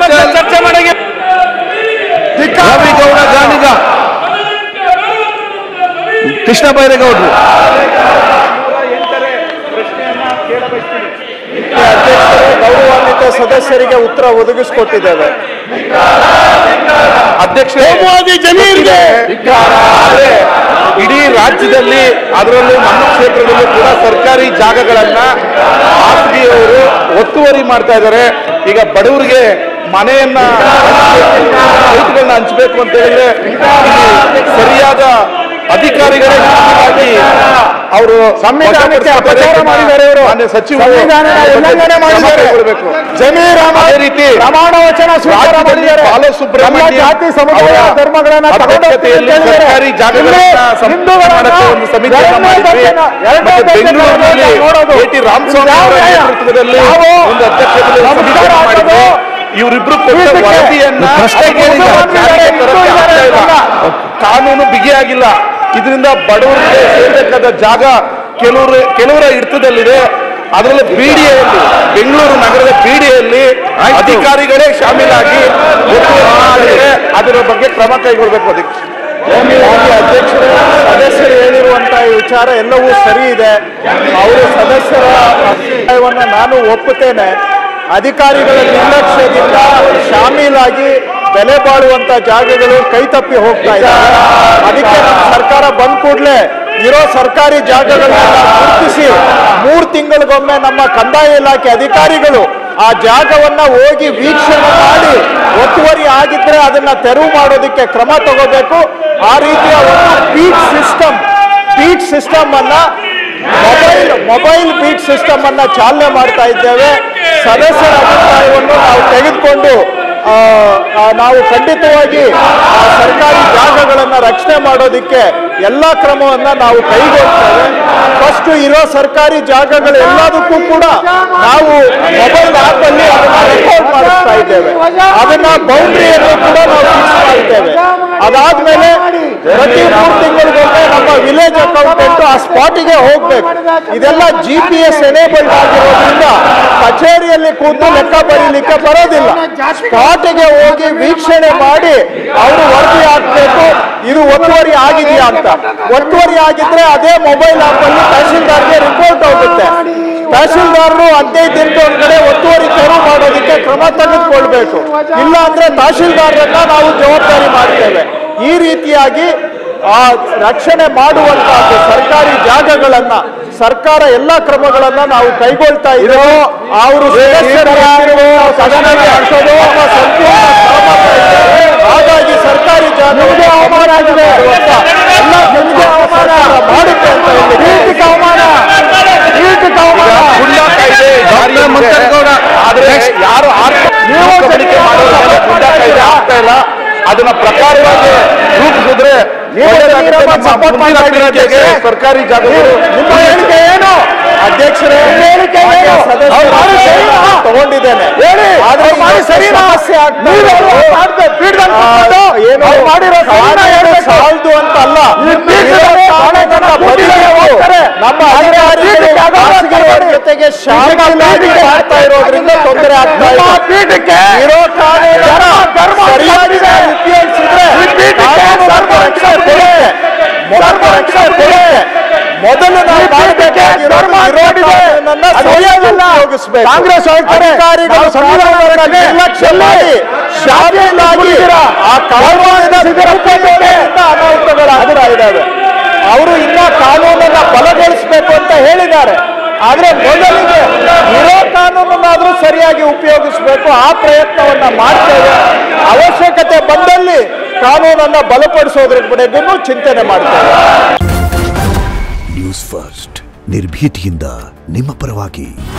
ಚರ್ಚೆ ಮಾಡಂಗೆ ರವಿಗೌಡ ಗಾಣಿಗ ಕೃಷ್ಣ ಬೈರೇಗೌಡರು ಗೌರವಾನ್ವಿತ ಸದಸ್ಯರಿಗೆ ಉತ್ತರ ಒದಗಿಸಿಕೊಟ್ಟಿದ್ದೇವೆ ಅಧ್ಯಕ್ಷ ಮೋದಿ ಜಮೀರ್ಗೆ ಆದ್ರೆ ಇಡೀ ರಾಜ್ಯದಲ್ಲಿ ಅದರಲ್ಲೂ ನಮ್ಮ ಕ್ಷೇತ್ರದಲ್ಲೂ ಕೂಡ ಸರ್ಕಾರಿ ಜಾಗಗಳನ್ನ ಖಾಸಗಿಯವರು ಒತ್ತುವರಿ ಮಾಡ್ತಾ ಇದ್ದಾರೆ ಈಗ ಬಡವರಿಗೆ ಮನೆಯನ್ನ ಸೈಟ್ಗಳನ್ನ ಹಂಚಬೇಕು ಅಂತ ಹೇಳಿದ್ರೆ ಇಲ್ಲಿ ಸರಿಯಾದ ಅಧಿಕಾರಿಗಳೇ ನೇಮಕವಾಗಿ ಅವರು ಸಂವಿಧಾನಕ್ಕೆ ಅಪಚಾರ ಮಾಡಿದ್ದಾರೆ ಇವರು. ಮಾನ್ಯ ಸಚಿವರು ಸಂವಿಧಾನ ಉಲ್ಲಂಘನೆ ಮಾಡಿದ್ದಾರೆ. ಕ್ರಮ ಕೈಗೊಳ್ಬೇಕು. ಜಮೀರ್ ಅಹಮದ್ ಅದೇ ರೀತಿ ಪ್ರಮಾಣ ವಚನ ಸ್ವೀಕಾರ ರಾಜ್ಯದಲ್ಲಿ ಮಾಡಿದ್ದಾರೆ. ಬಾಲಸುಬ್ರಹ್ಮಣ್ಯ ಎಲ್ಲ ಜಾತಿ ಸಮುದಾಯ ಅವರ ಧರ್ಮಗಳನ್ನ ಅಧ್ಯಕ್ಷತೆಯಲ್ಲಿ ತಗೊಂಡು ಹೋಗ್ತಿದ್ದಾರೆ. ಸರ್ಕಾರಿ ಜಾಗಗಳನ್ನ ಇಲ್ಲಿ ಸಂಪೂರ್ಣ ಹಿಂದೂಗಳನ್ನ ಮಾಡಕ್ಕೆ ಒಂದು ಸಮಿತಿಯನ್ನ ಎರಡನೇ ಮಾಡಿದ್ವಿ. ದರ್ಜೆನ- ಎರಡನೇ ಮತ್ತೆ ದರ್ಜೆನ ಬೆಂಗಳೂರಿನಲ್ಲಿ ನೋಡೋದು. ಎ ಟಿ ರಾಮಸ್ವಾಮಿ ಅವರ ಯಾವ ನ್ಯಾಯ? ನೇತೃತ್ವದಲ್ಲಿ ನಾವು ಒಂದು ಅಧ್ಯಕ್ಷತೆಯಲ್ಲಿ ನಮಸ್ಕಾರ ಸಮಿತಿಯನ್ನ ಮಾಡಿದ್ವಿ ಹಾಕೋದು. ಇವರಿಬ್ರು ಕೊಟ್ಟ ಇದಕ್ಕೆ ವರದಿಯನ್ನ ಪ್ರಶ್ನೆ ಕೇಳಿದ್ದಾರೆ. ಜಾರಿಗೆ ತರಕ್ಕೆ ಆಗ್ತಾ ಇಲ್ಲ. ಕಾನೂನು ಬಿಗಿಯಾಗಿಲ್ಲ ಇದರಿಂದ ಬಡವರಿಗೆ ಸೇರ್ಬೇಕಾದ ಜಾಗ ಕೆಲವರು ಕೆಲವರ ಹಿಡಿತದಲ್ಲಿದೆ ಅದರಲ್ಲೂ ಬಿಡಿಎಯಲ್ಲಿ ಬೆಂಗಳೂರು ನಗರದ ಬಿಡಿಎಯಲ್ಲಿ ಅಧಿಕಾರಿಗಳೇ ಶಾಮೀಲಾಗಿ ಒತ್ತುವರಿ ಮಾಡಿದ್ರೆ ಅದರ ಬಗ್ಗೆ ಕ್ರಮ ಕೈಗೊಳ್ಳಬೇಕು ಅದಕ್ಕೆ ಮಾನ್ಯ ಅಧ್ಯಕ್ಷರು ಸದಸ್ಯರು ಹೇಳಿರುವಂತಹ ಈ ವಿಚಾರ ಎಲ್ಲವೂ ಸರಿ ಇದೆ ಅವರು ಸದಸ್ಯರ ಅಭಿಪ್ರಾಯವನ್ನು ನಾನು ಒಪ್ಪುತ್ತೇನೆ ಅಧಿಕಾರಿಗಳ ನಿರ್ಲಕ್ಷ್ಯದಿಂದ ಶಾಮೀಲಾಗಿ ಬೆಲೆ ಬಾಳುವಂತ ಜಾಗಗಳು ಕೈ ತಪ್ಪಿ ಹೋಗ್ತಾ ಇದೆ ಅದಕ್ಕೆ ನಮ್ಮ ಸರ್ಕಾರ ಬಂದ ಕೂಡಲೇ ಇರೋ ಸರ್ಕಾರಿ ಜಾಗಗಳನ್ನ ಗುರುತಿಸಿ ಮೂರು ತಿಂಗಳಿಗೊಮ್ಮೆ ನಮ್ಮ ಕಂದಾಯ ಇಲಾಖೆ ಅಧಿಕಾರಿಗಳು ಆ ಜಾಗವನ್ನ ಹೋಗಿ ವೀಕ್ಷಣೆ ಮಾಡಿ ಒತ್ತುವರಿ ಆಗಿದ್ರೆ ಅದನ್ನ ತೆರವು ಮಾಡೋದಕ್ಕೆ ಕ್ರಮ ತಗೋಬೇಕು ಆ ರೀತಿಯ ಒಂದು ಬೀಟ್ ಸಿಸ್ಟಮ್ ಬೀಟ್ ಸಿಸ್ಟಮ್ ಅನ್ನ ಮೊಬೈಲ್ ಮೊಬೈಲ್ ಬೀಟ್ ಸಿಸ್ಟಮ್ ಅನ್ನ ಚಾಲನೆ ಮಾಡ್ತಾ ಇದ್ದೇವೆ ಸದಸ್ಯರ ಅಭಿಪ್ರಾಯವನ್ನು ನಾವು ತೆಗೆದುಕೊಂಡು ಆ, ಆ, ನಾವು ಖಂಡಿತವಾಗಿ ಆ ಸರ್ಕಾರಿ ಜಾಗಗಳನ್ನು ರಕ್ಷಣೆ ಮಾಡೋದಕ್ಕೆ ಎಲ್ಲ ಕ್ರಮವನ್ನ ನಾವು ಕೈಗೊಳ್ತೇವೆ ಫಸ್ಟ್ ಇರೋ ಸರ್ಕಾರಿ ಜಾಗಗಳು ಎಲ್ಲದಕ್ಕೂ ಕೂಡ ನಾವು ಮೊಬೈಲ್ ಆಪ್ ಅಲ್ಲಿ ಅದನ್ನ ರೆಕಾರ್ಡ್ ಮಾಡಿಸ್ತಾ ಇದ್ದೇವೆ ಅದನ್ನ ಬೌಂಡ್ರಿಯನ್ನು ಕೂಡ ನಾವು ಫಿಕ್ಸ್ ಮಾಡ್ತೇವೆ ಅದಾದ್ಮೇಲೆ ಪ್ರತಿ ಮೂರು ತಿಂಗಳಿಗೊಮ್ಮೆ ನಮ್ಮ ವಿಲೇಜ್ ಅಕೌಂಟೆಂಟ್ ಆ ಸ್ಪಾಟಿಗೆ ಹೋಗ್ಬೇಕು ಇದೆಲ್ಲ ಜಿ ಪಿ ಎಸ್ ಎನೇಬಲ್ಡ್ ಆಗಿರೋದ್ರಿಂದ ಕಚೇರಿಯಲ್ಲಿ ಕೂತು ಲೆಕ್ಕ ಬರೀಲಿಕ್ಕೆ ಬರೋದಿಲ್ಲ ಸ್ಪಾಟಿಗೆ ಹೋಗಿ ವೀಕ್ಷಣೆ ಮಾಡಿ ಅವರು ವರದಿ ಹಾಕ್ಬೇಕು ಇದು ಒತ್ತುವರಿ ಆಗಿದೆಯಾ ಅಂತ ಒತ್ತುವರಿ ಆಗಿದ್ರೆ ಅದೇ ಮೊಬೈಲ್ ಆಪ್ ಅಲ್ಲಿ ತಹಶೀಲ್ದಾರ್ಗೆ ರಿಪೋರ್ಟ್ ಹೋಗುತ್ತೆ ತಹಶೀಲ್ದಾರರು ಹದಿನೈದು ದಿನದ ಒಳಗಡೆ ಒತ್ತುವರಿ ತೆರವು ಮಾಡೋದಕ್ಕೆ ಕ್ರಮ ತೆಗೆದುಕೊಳ್ಬೇಕು ಇಲ್ಲ ಅಂದ್ರೆ ತಹಶೀಲ್ದಾರರನ್ನ ನಾವು ಜವಾಬ್ದಾರಿ ಮಾಡ್ತೇವೆ ಈ ರೀತಿಯಾಗಿ ಆ ರಕ್ಷಣೆ ಮಾಡುವಂತಹದ್ದು ಸರ್ಕಾರಿ ಜಾಗಗಳನ್ನ ಸರ್ಕಾರ ಎಲ್ಲ ಕ್ರಮಗಳನ್ನ ನಾವು ಕೈಗೊಳ್ತಾ ಇದ್ದೇವೆ ಅವರು ಹಾಗಾಗಿ ಸರ್ಕಾರಿ ಜಾಗಕ್ಕೆ ಅವಮಾನ ಆಗಿದೆ ಎಲ್ಲ ನಿಮಗೆ ಅವಮಾನ ಮಾಡುತ್ತೆ ಅಂತ ಹೇಳಿ ನೈತಿಕ ಅವಮಾನ ನೈತಿಕ ಅವಮಾನ ಗುಂಡಾ ಕಾಯ್ದೆ ಜಾರಿ ಇದೆ. ಮಂತ್ರಿಗೌಡ. ಆದ್ರೆ ಯಾರು ನೀವು ಆತ್ಮಹತ್ಯೆ ಮಾಡೋದ್ರಿಂದ ಗುಂಡಾ ಕಾಯ್ದೆ ಆಗ್ತಾ ಇಲ್ಲ ಅದನ್ನ ಪ್ರಕಾರವಾಗಿ ರೂಪಿಸಿದ್ರೆ ನೀವು ಒಳ್ಳೆದಾಗುತ್ತೆ. ಯಡಿಯೂರಪ್ಪ ನಮ್ಮ support ಮುಂದಿನ ಮಾಡ್ತಾ ಇದ್ದೀರಿ ಪೀಳಿಗೆಗೆ ಅಧ್ಯಕ್ಷರೇ. ಸರ್ಕಾರಿ ಜಾಗಗಳು ನಿಮ್ಮ ಹೇಳಿಕೆ ಏನು ಅಧ್ಯಕ್ಷರೇ ಹೇಳಿಕೆ ಏನು ಅವ್ರು ಮಾಡಿ ಸರಿನಾ? ತಗೊಂಡಿದ್ದೇನೆ ಹೇಳಿ, ಆದ್ರೆ ಅವ್ರು ಮಾಡಿ ಇವತ್ತು ಸರಿನಾ? ಸಮಸ್ಯೆ ಆಗ್ತಾ ಇದೆ. ನೀವೆಲ್ಲ ಮಾಡ್ದೆ, ಬೀಡ್ದಂಗ್ ಆ, ಕೂತ್ಕೊಂಡು ಏನು ಅವ್ರು ಮಾಡಿರೋ ಸರಿನಾ ಕಾನೂನು ಹೇಳ್ಬೇಕು. ಸಾಲ್ದು ಅಂತ ಅಲ್ಲ ಬೀಡ್ದಂಗ್ ಇರೋ ಕಾನೂನನ್ನ ಕೂತಿದ್ದಾರೆ ಬದಿಗೆ ಹೋಗ್ತಾರೆ. ನಮ್ಮ ಆದ್ರೆ ಅಧಿಕಾರಿಗಳು ಬೀದಿಗೆ ಆಗೋದು ಖಾಸಗಿಯವರ ಬೇಡ. ಜೊತೆಗೆ ಶಾಮೀಲಾಗಿ ಬೀದಿಗೆ ಮಾಡ್ತಾ ಇರೋದ್ರಿಂದ ತೊಂದರೆ ಆಗ್ತಾ ನಿಮ್ಮ ಇದೆ ಪೀಠಕ್ಕೆ ಇರೋ ಕಾನೂನನ್ನ ಧರ್ಮ- ಧರ್ಮ ಸರಿಯಾಗಿ ಇದೆ. ಉಪಯೋಗಿಸಿದ್ರೆ ಈ ಪೀಠಕ್ಕೆ ಕಾನೂನು ಧರ್ಮ ನಮ್ಗೆ ರಕ್ಷಣೆ ಕೊಡುತ್ತೆ ಮೊದಲು ರಕ್ಷಣೆ ಕೊಡುತ್ತೆ ಮೊದಲು ನಾವು ಈ ಪೀಠಕ್ಕೆ ಮಾಡಬೇಕಾಗಿರೋದು ಧರ್ಮ ಇರೋ ಕೊಟ್ಟಿದೆ. ಕಾನೂನನ್ನ ಅದು ಸರಿಯಾಗಿ ಏನಿಲ್ಲ. ಉಪಯೋಗಿಸ್ಬೇಕು ಕಾಂಗ್ರೆಸ್ ಹೇಳ್ತಾರೆ, ಅಧಿಕಾರಿಗಳು ನಾವು ಸಂವಿಧಾನದ ಕಾನೂನನ್ನ ಬಗ್ಗೆ ನಿರ್ಲಕ್ಷ್ಯ ಮಾಡಿ ಶಾಮೀಲಾಗಿ ಆ ಕಾನೂನಿನ ದುರುಪಯೋಗದಿಂದ ಅನಾಹುತಗಳಾಗ್ತಾ ಇದ್ದಾವೆ ಅವರು ಇನ್ನ ಕಾನೂನನ್ನ ಬಲಗೊಳಿಸಬೇಕು ಅಂತ ಹೇಳಿದ್ದಾರೆ ಆದ್ರೆ ಮೊದಲಿಗೆ ಇರೋ ಕಾನೂನನ್ನಾದ್ರೂ ಸರಿಯಾಗಿ ಉಪಯೋಗಿಸಬೇಕು ಆ ಪ್ರಯತ್ನವನ್ನ ಮಾಡ್ತೇವೆ ಅವಶ್ಯಕತೆ ಬಂದಲ್ಲಿ ಕಾನೂನನ್ನ ಬಲಪಡಿಸೋದ್ರ ಕಡೆಗೂ ಚಿಂತನೆ ಮಾಡ್ತೇವೆ ನ್ಯೂಸ್ ಫಸ್ಟ್ ನಿರ್ಭೀತಿಯಿಂದ ನಿಮ್ಮ ಪರವಾಗಿ